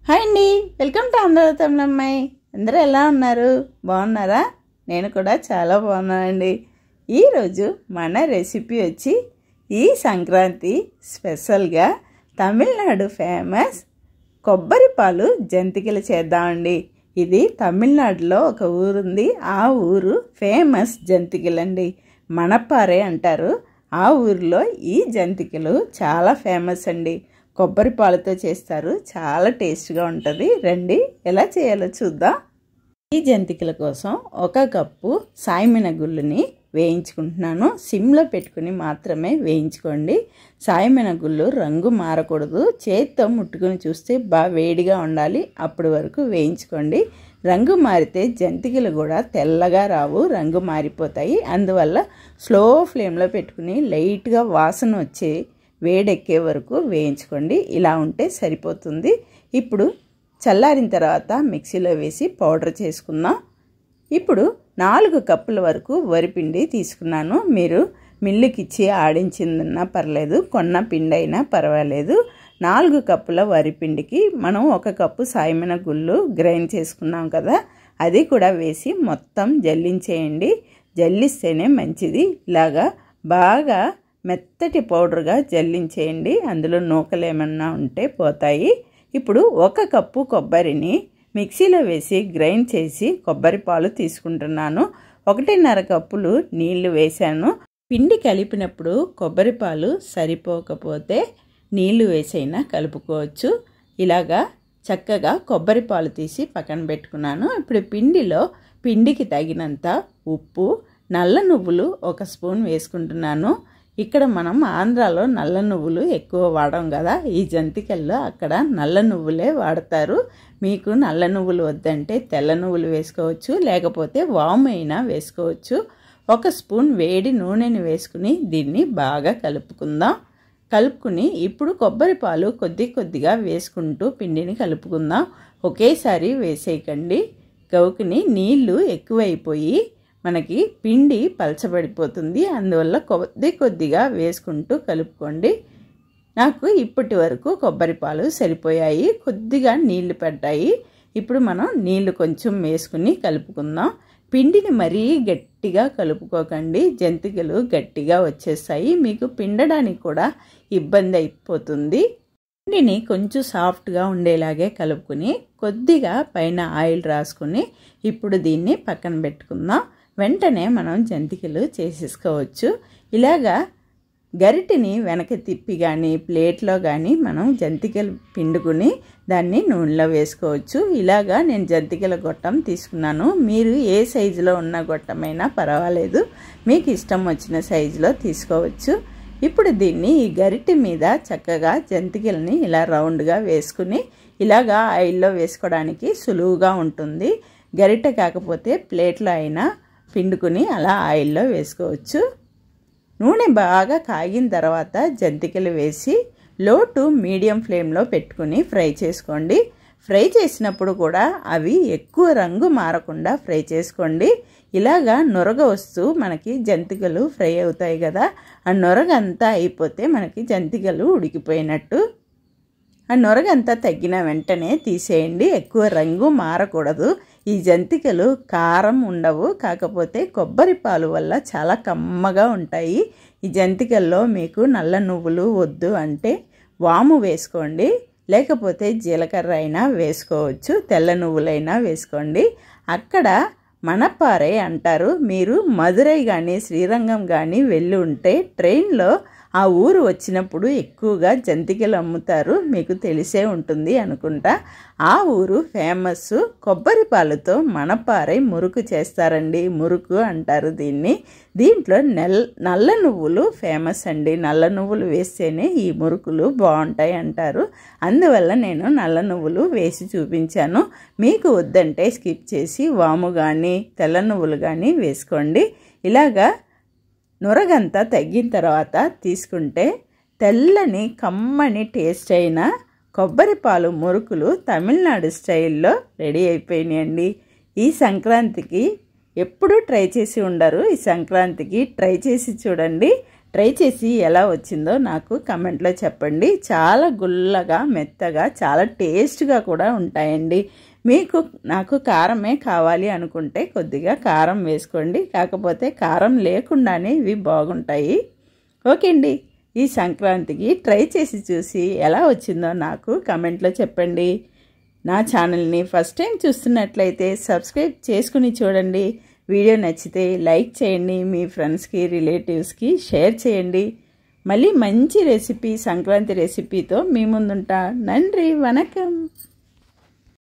hi అండి welcome to Andhra తమిళమ్మాయి అందరూ ఎలా ఉన్నారు బాగున్నారా నేను కూడా చాలా బాగున్నానండి ఈరోజు మన రెసిపీ వచ్చి ఈ సంక్రాంతి స్పెషల్గా తమిళనాడు ఫేమస్ కొబ్బరి పాలు జంతికలు చేద్దామండి ఇది తమిళనాడులో ఒక ఊరుంది ఆ ఊరు ఫేమస్ జంతికలండి మనపారే అంటారు ఆ ఊరిలో ఈ జంతికలు చాలా ఫేమస్ అండి కొబ్బరి పాలతో చేస్తారు చాలా టేస్ట్గా ఉంటుంది రండి ఎలా చేయాలో చూద్దాం ఈ జంతికల కోసం ఒక కప్పు సాయమిన గుళ్ళుని వేయించుకుంటున్నాను సిమ్లో పెట్టుకుని మాత్రమే వేయించుకోండి సాయమిన గుళ్ళు రంగు మారకూడదు చేతితో ముట్టుకుని చూస్తే బాగా వేడిగా ఉండాలి అప్పటి వరకు వేయించుకోండి రంగు మారితే జంతికలు కూడా తెల్లగా రావు రంగు మారిపోతాయి అందువల్ల స్లో ఫ్లేమ్లో పెట్టుకుని లైట్గా వాసన వచ్చే వేడెక్కే వరకు వేయించుకోండి ఇలా ఉంటే సరిపోతుంది ఇప్పుడు చల్లారిన తర్వాత మిక్సీలో వేసి పౌడర్ చేసుకుందాం ఇప్పుడు నాలుగు కప్పుల వరకు వరిపిండి తీసుకున్నాను మీరు మిల్లుకి ఇచ్చి ఆడించిందన్నా పర్లేదు కొన్న పిండి అయినా పర్వాలేదు నాలుగు కప్పుల వరిపిండికి మనం ఒక కప్పు సాయమైన గుళ్ళు గ్రైండ్ చేసుకున్నాం కదా అది కూడా వేసి మొత్తం జల్లించేయండి జల్లిస్తేనే మంచిది ఇలాగా బాగా మెత్తటి పౌడర్గా జల్లించేయండి అందులో నూకలు ఏమన్నా ఉంటే పోతాయి ఇప్పుడు ఒక కప్పు కొబ్బరిని మిక్సీలో వేసి గ్రైండ్ చేసి కొబ్బరి పాలు తీసుకుంటున్నాను ఒకటిన్నర కప్పులు నీళ్లు వేశాను పిండి కలిపినప్పుడు కొబ్బరి పాలు సరిపోకపోతే నీళ్లు వేసైనా కలుపుకోవచ్చు ఇలాగా చక్కగా కొబ్బరి పాలు తీసి పక్కన పెట్టుకున్నాను ఇప్పుడు పిండిలో పిండికి తగినంత ఉప్పు నల్ల నువ్వులు ఒక స్పూన్ వేసుకుంటున్నాను ఇక్కడ మనం ఆంధ్రాలో నల్ల నువ్వులు ఎక్కువ వాడం కదా ఈ జంతికల్లో అక్కడ నల్ల నువ్వులే వాడతారు మీకు నల్ల నువ్వులు వద్దంటే తెల్ల నువ్వులు వేసుకోవచ్చు లేకపోతే వాము అయినా వేసుకోవచ్చు ఒక స్పూన్ వేడి నూనెని వేసుకుని దీన్ని బాగా కలుపుకుందాం కలుపుకుని ఇప్పుడు కొబ్బరి పాలు కొద్ది కొద్దిగా వేసుకుంటూ పిండిని కలుపుకుందాం ఒకేసారి వేసేయకండి గౌకుని నీళ్లు ఎక్కువైపోయి మనకి పిండి పలచబడిపోతుంది అందువల్ల కొద్ది కొద్దిగా వేసుకుంటూ కలుపుకోండి నాకు ఇప్పటి వరకు కొబ్బరి పాలు సరిపోయాయి కొద్దిగా నీళ్లు పడ్డాయి ఇప్పుడు మనం నీళ్లు కొంచెం వేసుకుని కలుపుకుందాం పిండిని మరీ గట్టిగా కలుపుకోకండి జంతికలు గట్టిగా వచ్చేస్తాయి మీకు పిండడానికి కూడా ఇబ్బంది అయిపోతుంది పిండిని కొంచెం సాఫ్ట్గా ఉండేలాగే కలుపుకుని కొద్దిగా పైన ఆయిల్ రాసుకుని ఇప్పుడు దీన్ని పక్కన పెట్టుకుందాం వెంటనే మనం జంతికలు చేసేసుకోవచ్చు ఇలాగా గరిటిని వెనక తిప్పి కానీ ప్లేట్లో కానీ మనం జంతికలు పిండుకుని దాన్ని నూనెలో వేసుకోవచ్చు ఇలాగా నేను జంతికల గొట్టం తీసుకున్నాను మీరు ఏ సైజులో ఉన్న గొట్టమైనా పర్వాలేదు మీకు ఇష్టం వచ్చిన సైజులో తీసుకోవచ్చు ఇప్పుడు దీన్ని ఈ గరిటె మీద చక్కగా జంతికల్ని ఇలా రౌండ్గా వేసుకుని ఇలాగా ఆయిల్లో వేసుకోవడానికి సులువుగా ఉంటుంది గరిటె కాకపోతే ప్లేట్లో అయినా పిండుకుని అలా ఆయిల్లో వేసుకోవచ్చు నూనె బాగా కాగిన తర్వాత జంతికలు వేసి లో టు మీడియం ఫ్లేమ్లో పెట్టుకుని ఫ్రై చేసుకోండి ఫ్రై చేసినప్పుడు కూడా అవి ఎక్కువ రంగు మారకుండా ఫ్రై చేసుకోండి ఇలాగా నొరగ వస్తూ మనకి జంతికలు ఫ్రై అవుతాయి కదా ఆ నొరగ అంతా అయిపోతే మనకి జంతికలు ఉడికిపోయినట్టు ఆ నొరగంతా తగ్గిన వెంటనే తీసేయండి ఎక్కువ రంగు మారకూడదు ఈ జంతికలు కారం ఉండవు కాకపోతే కొబ్బరి పాలు వల్ల చాలా కమ్మగా ఉంటాయి ఈ జంతికల్లో మీకు నల్ల నువ్వులు వద్దు అంటే వాము వేసుకోండి లేకపోతే జీలకర్ర అయినా వేసుకోవచ్చు తెల్ల నువ్వులైనా వేసుకోండి అక్కడ మనపారే అంటారు మీరు మదురై కానీ శ్రీరంగం కానీ వెళ్ళి ఉంటే ట్రైన్లో ఆ ఊరు వచ్చినప్పుడు ఎక్కువగా జంతికలు అమ్ముతారు మీకు తెలిసే ఉంటుంది అనుకుంటా ఆ ఊరు ఫేమస్ కొబ్బరి పాలతో మనపారై మురుకు చేస్తారండి మురుకు అంటారు దీన్ని దీంట్లో నెల్ నల్ల నువ్వులు ఫేమస్ అండి నల్ల నువ్వులు వేస్తేనే ఈ మురుకులు బాగుంటాయి అంటారు అందువల్ల నేను నల్ల నువ్వులు వేసి చూపించాను మీకు వద్దంటే స్కిప్ చేసి వాము కానీ తెల్ల నువ్వులు కానీ వేసుకోండి ఇలాగా నొరగంతా తగ్గిన తర్వాత తీసుకుంటే తెల్లని కమ్మని టేస్ట్ అయిన కొబ్బరి పాలు మురుకులు తమిళనాడు స్టైల్లో రెడీ అయిపోయినాయండి ఈ సంక్రాంతికి ఎప్పుడూ ట్రై చేసి ఉండరు ఈ సంక్రాంతికి ట్రై చేసి చూడండి ట్రై చేసి ఎలా వచ్చిందో నాకు కమెంట్లో చెప్పండి చాలా గుల్లగా మెత్తగా చాలా టేస్ట్గా కూడా ఉంటాయండి మీకు నాకు కారమే కావాలి అనుకుంటే కొద్దిగా కారం వేసుకోండి కాకపోతే కారం లేకుండానే ఇవి బాగుంటాయి ఓకే అండి ఈ సంక్రాంతికి ట్రై చేసి చూసి ఎలా వచ్చిందో నాకు కమెంట్లో చెప్పండి నా ఛానల్ని ఫస్ట్ టైం చూస్తున్నట్లయితే సబ్స్క్రైబ్ చేసుకుని చూడండి వీడియో నచ్చితే లైక్ చేయండి మీ ఫ్రెండ్స్కి రిలేటివ్స్కి షేర్ చేయండి మళ్ళీ మంచి రెసిపీ సంక్రాంతి రెసిపీతో మీ ముందుంటా నండ్రి వనకం